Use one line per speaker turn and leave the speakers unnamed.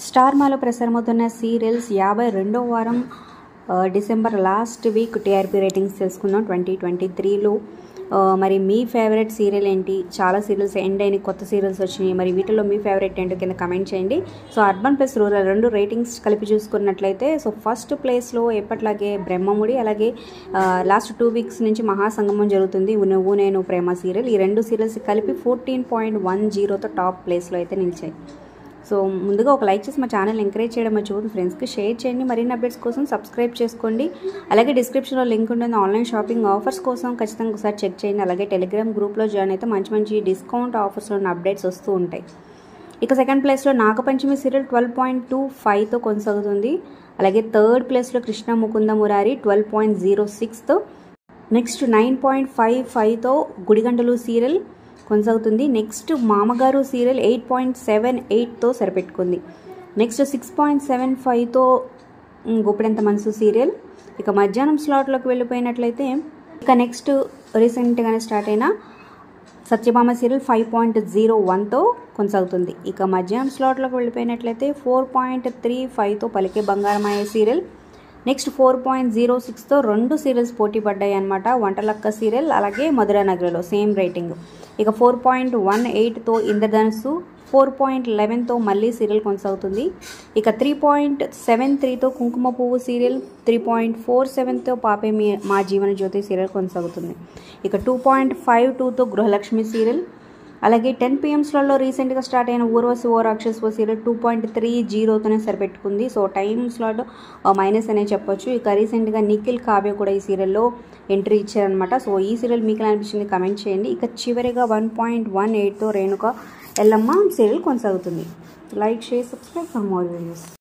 star మాలో ప్రసారమవుతున్న serials యాభై రెండో వారం ఆ, December last week TRP ratings తెలుసుకుందాం ట్వంటీ ట్వంటీ త్రీలో మరి మీ ఫేవరెట్ సీరియల్ ఏంటి చాలా సీరియల్స్ ఎండ్ అయిన కొత్త సీరియల్స్ వచ్చినాయి మరి వీటిలో మీ ఫేవరెట్ ఏంటో కింద కమెంట్ చేయండి సో అర్బన్ ప్లస్ రూరల్ రెండు రేటింగ్స్ కలిపి చూసుకున్నట్లయితే సో ఫస్ట్ ప్లేస్లో ఎప్పట్లాగే బ్రహ్మముడి అలాగే లాస్ట్ టూ వీక్స్ నుంచి మహాసంగమం జరుగుతుంది నువ్వు నేను ప్రేమ సీరియల్ ఈ రెండు సీరియల్స్ కలిపి ఫోర్టీన్ పాయింట్ వన్ జీరోతో టాప్ ప్లేస్లో అయితే నిలిచాయి సో ముందుగా ఒక లైక్ చేసి మా ఛానల్ ఎంకరేజ్ చేయడం మర్చిపోదు ఫ్రెండ్స్కి షేర్ చేయండి మరిన్ని అప్డేట్స్ కోసం సబ్స్క్రైబ్ చేసుకోండి అలాగే డిస్క్రిప్షన్లో లింక్ ఉంటుంది ఆన్లైన్ షాపింగ్ ఆఫర్స్ కోసం ఖచ్చితంగా ఒకసారి చెక్ చేయండి అలాగే టెలిగ్రామ్ గ్రూప్లో జాయిన్ అయితే మంచి మంచి డిస్కౌంట్ ఆఫర్స్లో ఉన్న అప్డేట్స్ వస్తూ ఉంటాయి ఇక సెకండ్ ప్లేస్లో Nagapanchami serial twelve point two ఫైవ్తో కొనసాగుతుంది అలాగే థర్డ్ ప్లేస్లో Krishna Mukunda Murari twelve point zero సిక్స్తో నెక్స్ట్ నైన్ పాయింట్ ఫైవ్ ఫైవ్తో గుడిగంటలు సీరియల్ కొనసాగుతుంది next Mamagaru serial eight point seven ఎయిట్తో సరిపెట్టుకుంది నెక్స్ట్ సిక్స్ పాయింట్ సెవెన్ ఫైవ్తో గుప్పెడంత మనసు సీరియల్ ఇక మధ్యాహ్నం స్లాట్లోకి వెళ్ళిపోయినట్లయితే ఇక నెక్స్ట్ రీసెంట్గానే స్టార్ట్ అయిన Satyabhama serial five point zero వన్తో కొనసాగుతుంది ఇక మధ్యాహ్నం స్లాట్లోకి వెళ్ళిపోయినట్లయితే ఫోర్ పాయింట్ త్రీ ఫైవ్తో Palike Bangaramaya serial next four point zero సిక్స్తో రెండు సీరియల్స్ పోటీ పడ్డాయి అనమాట వంటలక్క సీరియల్ అలాగే మధురా నగర్లో సేమ్ రేటింగ్ ఇక ఫోర్ పాయింట్ వన్ ఎయిట్తో ఇంద్రధనుసు ఫోర్ పాయింట్ లెవెన్తో మళ్ళీ సీరియల్ కొనసాగుతుంది ఇక త్రీ పాయింట్ సెవెన్ త్రీతో Kumkuma Puvvu serial three point four సెవెన్తో పాపే మీ మా జీవన జ్యోతి సీరియల్ కొనసాగుతుంది ఇక టూ పాయింట్ ఫైవ్ టూతో గృహలక్ష్మి సీరియల్ అలాగే టెన్ పిఎంస్లలో రీసెంట్గా స్టార్ట్ అయిన ఊర్వశి ఓ రాక్షస్ ఓ సీరియల్ టూ పాయింట్ త్రీ జీరోతోనే సరిపెట్టుకుంది సో టైం స్లాట్ మైనస్ అనే చెప్పొచ్చు ఇక రీసెంట్గా నిఖిల్ కావ్య కూడా ఈ సీరియల్లో ఎంట్రీ ఇచ్చారనమాట సో ఈ సీరియల్ మీకు ఎలా అనిపించింది కమెంట్ చేయండి ఇక చివరిగా వన్ పాయింట్ వన్ ఎయిట్తో రేణుక ఎల్లమ్మ సీరియల్ కొనసాగుతుంది like share subscribe for more videos